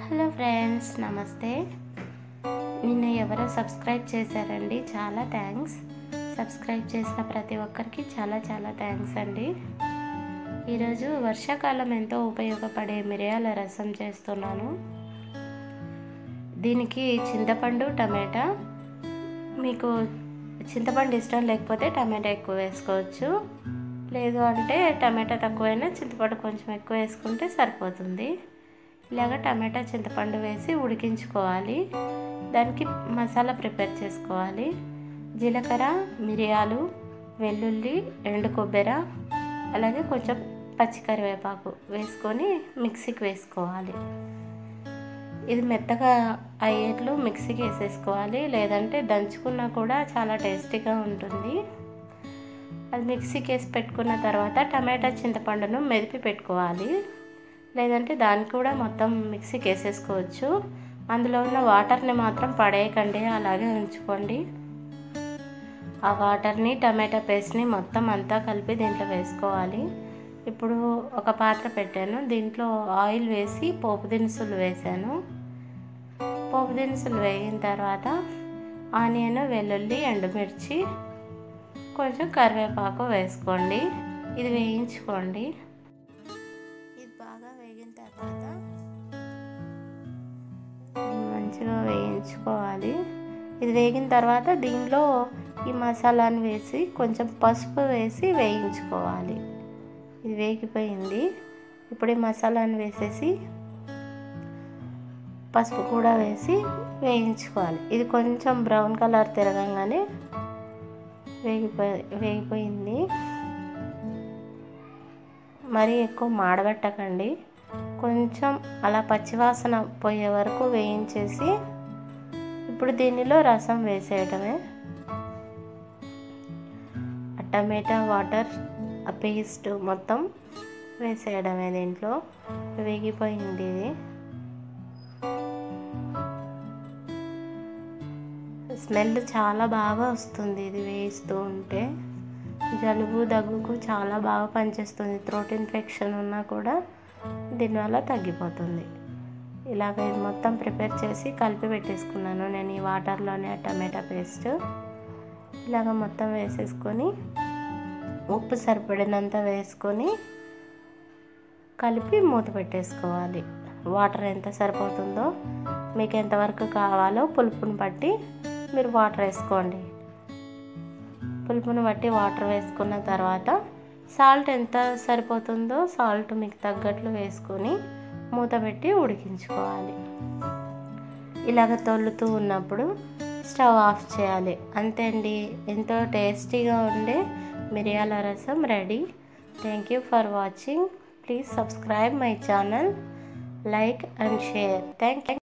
hello friends నమస్తే నిన్న ఎవరో సబ్స్క్రైబ్ చేశారండి చాలా థ్యాంక్స్ సబ్స్క్రైబ్ చేసిన ప్రతి ఒక్కరికి చాలా చాలా థ్యాంక్స్ అండి ఈరోజు వర్షాకాలం ఎంతో ఉపయోగపడే మిరియాల రసం చేస్తున్నాను దీనికి చింతపండు టమాటా మీకు చింతపండు ఇష్టం లేకపోతే టమాటా ఎక్కువ వేసుకోవచ్చు లేదు అంటే టమాటా తక్కువైనా చింతపండు కొంచెం ఎక్కువ వేసుకుంటే సరిపోతుంది ఇలాగ టమాటా చింతపండు వేసి ఉడికించుకోవాలి దానికి మసాలా ప్రిపేర్ చేసుకోవాలి జీలకర్ర మిరియాలు వెల్లుల్లి ఎండు కొబ్బెర అలాగే కొంచెం పచ్చికరివేపాకు వేసుకొని మిక్సీకి వేసుకోవాలి ఇది మెత్తగా అయ్యేట్లు మిక్సీకి వేసేసుకోవాలి లేదంటే దంచుకున్నా కూడా చాలా టేస్టీగా ఉంటుంది అది మిక్సీకి వేసి పెట్టుకున్న తర్వాత టమాటా చింతపండును మెదిపి పెట్టుకోవాలి లేదంటే దాన్ని కూడా మొత్తం మిక్సీకి వేసేసుకోవచ్చు అందులో ఉన్న వాటర్ని మాత్రం పడేయకండి అలాగే ఉంచుకోండి ఆ వాటర్ని టమాటా పేస్ట్ని మొత్తం అంతా కలిపి దీంట్లో వేసుకోవాలి ఇప్పుడు ఒక పాత్ర పెట్టాను దీంట్లో ఆయిల్ వేసి పోపు దినుసులు వేసాను పోపు దినుసులు వేగిన తర్వాత ఆనియన్ వెల్లుల్లి ఎండుమిర్చి కొంచెం కరివేపాకు వేసుకోండి ఇది వేయించుకోండి ఇది బాగా వేగిన తర్వాత మంచిగా వేయించుకోవాలి ఇది వేగిన తర్వాత దీనిలో ఈ మసాలాను వేసి కొంచెం పసుపు వేసి వేయించుకోవాలి ఇది వేగిపోయింది ఇప్పుడు ఈ మసాలాను వేసేసి పసుపు కూడా వేసి వేయించుకోవాలి ఇది కొంచెం బ్రౌన్ కలర్ తిరగంగానే వేగిపోయి వేగిపోయింది మరీ ఎక్కువ మాడబెట్టకండి కొంచెం అలా పచ్చివాసన పోయే వరకు వేయించేసి ఇప్పుడు దీనిలో రసం వేసేయటమే టమాటా వాటర్ ఆ పేస్ట్ మొత్తం వేసేయడమే దీంట్లో వేగిపోయింది ఇది స్మెల్ చాలా బాగా వస్తుంది ఇది వేస్తూ ఉంటే జలుబు దగ్గుకు చాలా బాగా పనిచేస్తుంది థ్రోట్ ఇన్ఫెక్షన్ ఉన్నా కూడా దీనివల్ల తగ్గిపోతుంది ఇలాగ ఇది మొత్తం ప్రిపేర్ చేసి కలిపి పెట్టేసుకున్నాను నేను ఈ వాటర్లోనే టమాటా పేస్ట్ ఇలాగ మొత్తం వేసేసుకొని ఉప్పు సరిపడినంత వేసుకొని కలిపి మూత పెట్టేసుకోవాలి వాటర్ ఎంత సరిపోతుందో మీకు ఎంతవరకు కావాలో పులుపుని బట్టి మీరు వాటర్ వేసుకోండి పులుపుని బట్టి వాటర్ వేసుకున్న తర్వాత సాల్ట్ ఎంత సరిపోతుందో సాల్ట్ మీకు తగ్గట్లు వేసుకొని మూత పెట్టి ఉడికించుకోవాలి ఇలాగ తొల్లుతూ ఉన్నప్పుడు స్టవ్ ఆఫ్ చేయాలి అంతే అండి ఎంతో టేస్టీగా ఉండే మిరియాల రసం ready thank you for watching please subscribe my channel like and share thank you